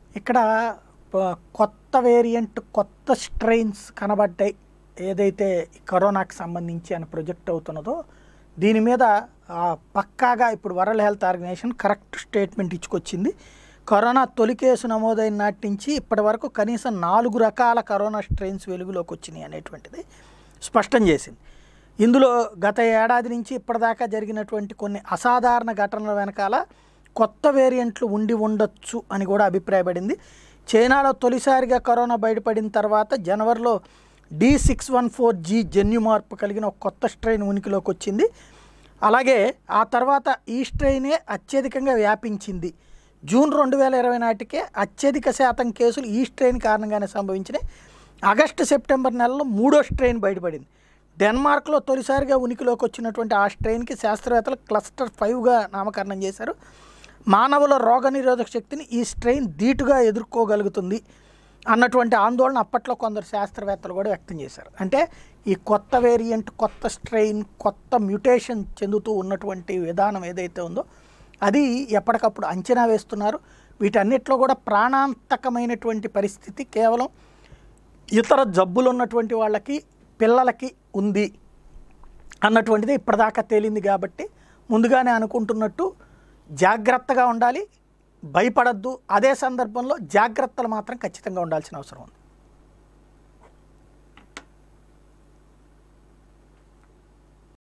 ఇక్కడ ప- కొత్త వేరియంట్ కొత్త స్ట్రెయిన్స్ కనబడ్డాయి ఏదైతే ఈ కరోనాకి సంబంధించి అని ప్రొజెక్ట్ అవుతున్నదో దీని మీద ఆ, పక్కాగా ఇప్పుడు world health organisation correct statement ఇచ్చుకొచ్చింది కరోనా తొలి కేసు నమోదైన నాటి నుంచి ఇప్పటి వరకు కనీసం నాలుగు రకాల కరోనా స్ట్రెయిన్స్ వెలుగులోకి వచ్చినాయి అనేటువంటిది స్పష్టం చేసింది ఇందులో గత ఏడాది నుంచి ఇప్పటిదాకా జరిగినటువంటి కొన్ని అసాధారణ ఘటనల వెనకాల కొత్త వేరియంట్లు ఉండి ఉండొచ్చు అని కూడా అభిప్రాయపడింది చైనాలో తొలిసారిగా కరోనా బయటపడిన తర్వాత జనవరిలో D six one four G జన్యు మార్పు కలిగిన ఒక కొత్త స్ట్రెయిన్ ఉనికిలోకి వచ్చింది అలాగే ఆ తర్వాత ఈ స్ట్రెయినే అత్యధికంగా వ్యాపించింది జూన్ రెండు వేల ఇరవై నాటికే అత్యధిక శాతం కేసులు ఈ స్ట్రెయిన్ కారణంగానే సంభవించినాయి ఆగస్టు సెప్టెంబర్ నెలలో మూడో స్ట్రెయిన్ బయటపడింది డెన్మార్క్లో తొలిసారిగా ఉనికిలోకి వచ్చినటువంటి ఆ స్ట్రెయిన్కి శాస్త్రవేత్తలు క్లస్టర్ ఫైవ్గా నామకరణం చేశారు మానవుల రోగనిరోధక శక్తిని ఈ స్ట్రెయిన్ ధీటుగా ఎదుర్కోగలుగుతుంది అన్నటువంటి ఆందోళన అప్పట్లో కొందరు శాస్త్రవేత్తలు కూడా వ్యక్తం చేశారు అంటే ఈ కొత్త వేరియంట్ కొత్త స్ట్రెయిన్ కొత్త మ్యూటేషన్ చెందుతూ ఉన్నటువంటి విధానం ఏదైతే ఉందో అది ఎప్పటికప్పుడు అంచనా వేస్తున్నారు వీటన్నిటిలో కూడా ప్రాణాంతకమైనటువంటి పరిస్థితి కేవలం ఇతర జబ్బులు ఉన్నటువంటి వాళ్ళకి పిల్లలకి ఉంది అన్నటువంటిది ఇప్పటిదాకా తేలింది కాబట్టి ముందుగానే అనుకుంటున్నట్టు జాగ్రత్తగా ఉండాలి భయపడద్దు అదే సందర్భంలో జాగ్రత్తలు మాత్రం ఖచ్చితంగా ఉండాల్సిన అవసరం ఉంది